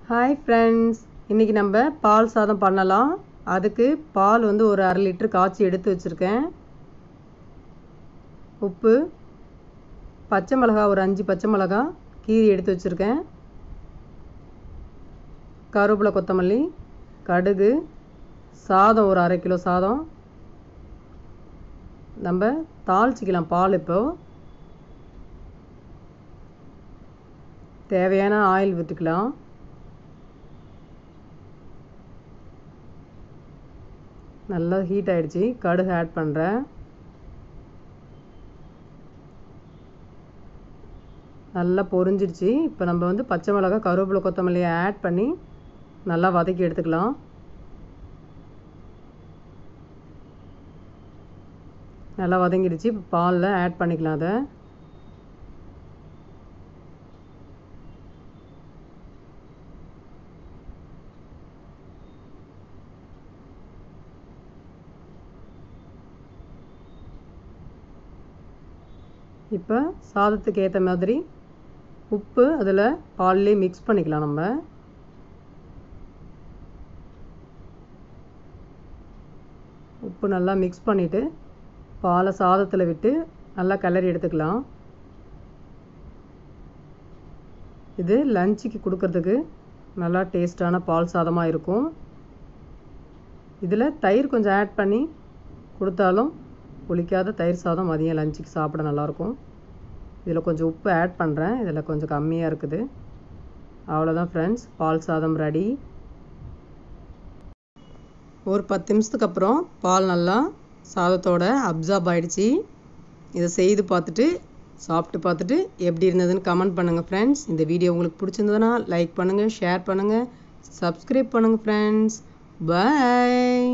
hi friends இன்றைக்கி நம்ம பால் சாதம் பண்ணலாம் அதுக்கு பால் வந்து ஒரு அரை லிட்டர் காய்ச்சி எடுத்து வச்சுருக்கேன் உப்பு பச்சை மிளகா ஒரு அஞ்சு பச்சை மிளகா கீரி எடுத்து வச்சுருக்கேன் கருவேப்பிலை கொத்தமல்லி கடுகு சாதம் ஒரு அரை கிலோ சாதம் நம்ம தாளிச்சிக்கலாம் பால் இப்போ தேவையான ஆயில் விட்டுக்கலாம் நல்லா ஹீட் ஆகிடுச்சி கடுகு ஆட் பண்ணுறேன் நல்லா பொரிஞ்சிடுச்சு இப்போ நம்ம வந்து பச்சை மிளகா கருவேப்பிலை கொத்தமல்லியை ஆட் பண்ணி நல்லா வதக்கி எடுத்துக்கலாம் நல்லா வதங்கிடுச்சு இப்போ பாலில் ஆட் பண்ணிக்கலாம் அதை இப்போ சாதத்துக்கு ஏற்ற மாதிரி உப்பு அதில் பால்லே மிக்ஸ் பண்ணிக்கலாம் நம்ம உப்பு நல்லா மிக்ஸ் பண்ணிவிட்டு பாலை சாதத்தில் விட்டு நல்லா கிளறி எடுத்துக்கலாம் இது லஞ்சுக்கு கொடுக்கறதுக்கு நல்லா டேஸ்டான பால் சாதமாக இருக்கும் இதில் தயிர் கொஞ்சம் ஆட் பண்ணி கொடுத்தாலும் புளிக்காத தயிர் சாதம் மதியம் லஞ்சுக்கு சாப்பிட நல்லாயிருக்கும் இதில் கொஞ்சம் உப்பு ஆட் பண்ணுறேன் இதில் கொஞ்சம் கம்மியாக இருக்குது அவ்வளோதான் ஃப்ரெண்ட்ஸ் பால் சாதம் ரெடி ஒரு பத்து நிமிஷத்துக்கு அப்புறம் பால் நல்லா சாதத்தோட அப்சார்ப் ஆகிடுச்சி இதை செய்து பார்த்துட்டு சாப்பிட்டு பார்த்துட்டு எப்படி இருந்ததுன்னு கமெண்ட் பண்ணுங்கள் ஃப்ரெண்ட்ஸ் இந்த வீடியோ உங்களுக்கு பிடிச்சிருந்ததுன்னா லைக் பண்ணுங்கள் ஷேர் பண்ணுங்கள் சப்ஸ்கிரைப் பண்ணுங்கள் ஃப்ரெண்ட்ஸ் பாய்